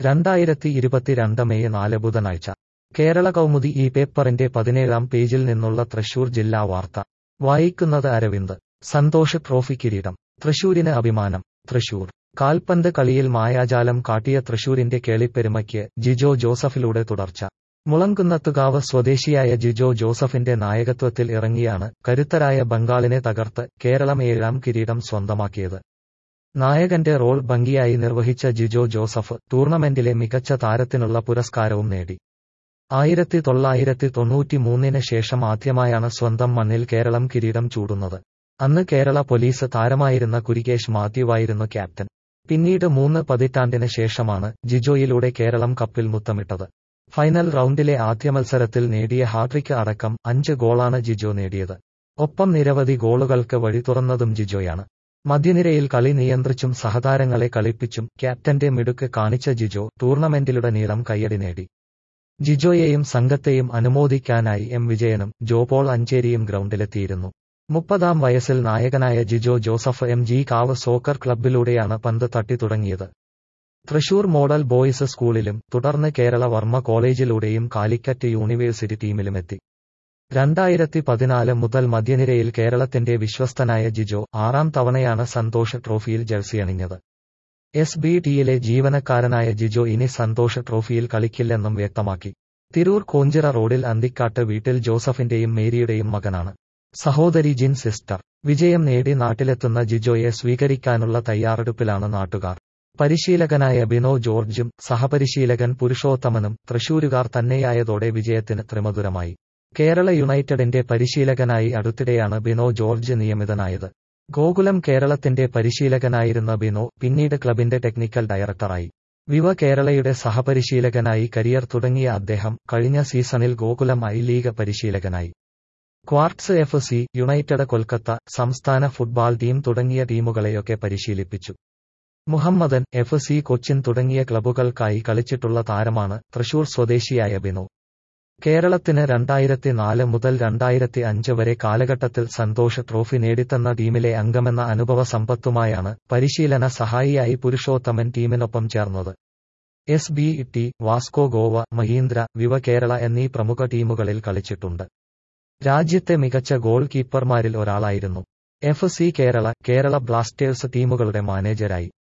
രണ്ടായിരത്തി ഇരുപത്തിരണ്ട് മെയ് നാല് ബുധനാഴ്ച കേരള കൗമുദി ഈ പേപ്പറിന്റെ പതിനേഴാം പേജിൽ നിന്നുള്ള തൃശൂർ ജില്ലാ വാർത്ത വായിക്കുന്നത് അരവിന്ദ് സന്തോഷ് ട്രോഫി കിരീടം തൃശൂരിന് അഭിമാനം തൃശൂർ കാൽപന്ത് കളിയിൽ മായാജാലം കാട്ടിയ തൃശൂരിന്റെ കേളിപ്പെരുമയ്ക്ക് ജിജോ ജോസഫിലൂടെ തുടർച്ച മുളങ്കുന്നത്തുകാവ് സ്വദേശിയായ ജിജോ ജോസഫിന്റെ നായകത്വത്തിൽ ഇറങ്ങിയാണ് കരുത്തരായ ബംഗാളിനെ തകർത്ത് കേരളം ഏഴാം കിരീടം സ്വന്തമാക്കിയത് നായകന്റെ റോൾ ഭംഗിയായി നിർവഹിച്ച ജിജോ ജോസഫ് ടൂർണമെന്റിലെ മികച്ച താരത്തിനുള്ള പുരസ്കാരവും നേടി ആയിരത്തി തൊള്ളായിരത്തി തൊണ്ണൂറ്റി മൂന്നിന് ശേഷം ആദ്യമായാണ് സ്വന്തം മണ്ണിൽ കേരളം കിരീടം ചൂടുന്നത് അന്ന് കേരള പോലീസ് താരമായിരുന്ന കുരികേഷ് മാത്യുവായിരുന്നു ക്യാപ്റ്റൻ പിന്നീട് മൂന്ന് പതിറ്റാണ്ടിന് ശേഷമാണ് ജിജോയിലൂടെ കേരളം കപ്പിൽ മുത്തമിട്ടത് ഫൈനൽ റൗണ്ടിലെ ആദ്യ മത്സരത്തിൽ നേടിയ ഹാട്രിക്ക് അടക്കം അഞ്ച് ഗോളാണ് ജിജോ നേടിയത് ഒപ്പം നിരവധി ഗോളുകൾക്ക് വഴി തുറന്നതും ജിജോയാണ് മധ്യനിരയിൽ കളി നിയന്ത്രിച്ചും സഹതാരങ്ങളെ കളിപ്പിച്ചും ക്യാപ്റ്റന്റെ മിടുക്ക് കാണിച്ച ജിജോ ടൂർണമെന്റിലുടനീളം കയ്യടി നേടി ജിജോയെയും സംഘത്തെയും അനുമോദിക്കാനായി എം വിജയനും ജോപോൾ അഞ്ചേരിയും ഗ്രൗണ്ടിലെത്തിയിരുന്നു മുപ്പതാം വയസ്സിൽ നായകനായ Jijo Joseph M G Kavu soccer ക്ലബിലൂടെയാണ് പന്ത് തട്ടി തുടങ്ങിയത് തൃശൂർ മോഡൽ ബോയ്സ് സ്കൂളിലും തുടർന്ന് കേരള വർമ്മ കോളേജിലൂടെയും കാലിക്കറ്റ് യൂണിവേഴ്സിറ്റി ടീമിലുമെത്തി രണ്ടായിരത്തി പതിനാല് മുതൽ മധ്യനിരയിൽ കേരളത്തിന്റെ വിശ്വസ്തനായ ജിജോ ആറാം തവണയാണ് സന്തോഷ് ട്രോഫിയിൽ ജേഴ്സിയണിഞ്ഞത് എസ് ബി ടിയിലെ ജീവനക്കാരനായ ജിജോ ഇനി സന്തോഷ് ട്രോഫിയിൽ കളിക്കില്ലെന്നും വ്യക്തമാക്കി തിരൂർ കോഞ്ചിറ റോഡിൽ അന്തിക്കാട്ട് വീട്ടിൽ ജോസഫിന്റെയും മേരിയുടെയും മകനാണ് സഹോദരി ജിൻ സിസ്റ്റർ വിജയം നേടി നാട്ടിലെത്തുന്ന ജിജോയെ സ്വീകരിക്കാനുള്ള തയ്യാറെടുപ്പിലാണ് നാട്ടുകാർ പരിശീലകനായ ബിനോ ജോർജും സഹപരിശീലകൻ പുരുഷോത്തമനും തൃശൂരുകാർ തന്നെയായതോടെ വിജയത്തിന് ത്രിമധുരമായി കേരള യുണൈറ്റഡിന്റെ പരിശീലകനായി അടുത്തിടെയാണ് ബിനോ ജോർജ് നിയമിതനായത് ഗോകുലം കേരളത്തിന്റെ പരിശീലകനായിരുന്ന ബിനോ പിന്നീട് ക്ലബിന്റെ ടെക്നിക്കൽ ഡയറക്ടറായി വിവ കേരളയുടെ സഹപരിശീലകനായി കരിയർ തുടങ്ങിയ അദ്ദേഹം കഴിഞ്ഞ സീസണിൽ ഗോകുലം ഐ ലീഗ് പരിശീലകനായി Quartz F C United Kolkata സംസ്ഥാന ഫുട്ബോൾ ടീം തുടങ്ങിയ ടീമുകളെയൊക്കെ പരിശീലിപ്പിച്ചു മുഹമ്മദൻ എഫ് സി കൊച്ചിൻ തുടങ്ങിയ ക്ലബുകൾക്കായി കളിച്ചിട്ടുള്ള താരമാണ് തൃശൂർ സ്വദേശിയായ ബിനു കേരളത്തിന് രണ്ടായിരത്തി നാല് മുതൽ രണ്ടായിരത്തി അഞ്ച് വരെ കാലഘട്ടത്തിൽ സന്തോഷ് ട്രോഫി നേടിത്തന്ന ടീമിലെ അംഗമെന്ന അനുഭവ സമ്പത്തുമായാണ് പരിശീലന സഹായിയായി പുരുഷോത്തമൻ ടീമിനൊപ്പം ചേർന്നത് S B T Vasco Goa Mahindra Viva Kerala എന്നീ പ്രമുഖ ടീമുകളിൽ കളിച്ചിട്ടുണ്ട് രാജ്യത്തെ മികച്ച ഗോൾ കീപ്പർമാരിൽ ഒരാളായിരുന്നു F C Kerala Kerala Blasters ടീമുകളുടെ മാനേജരായി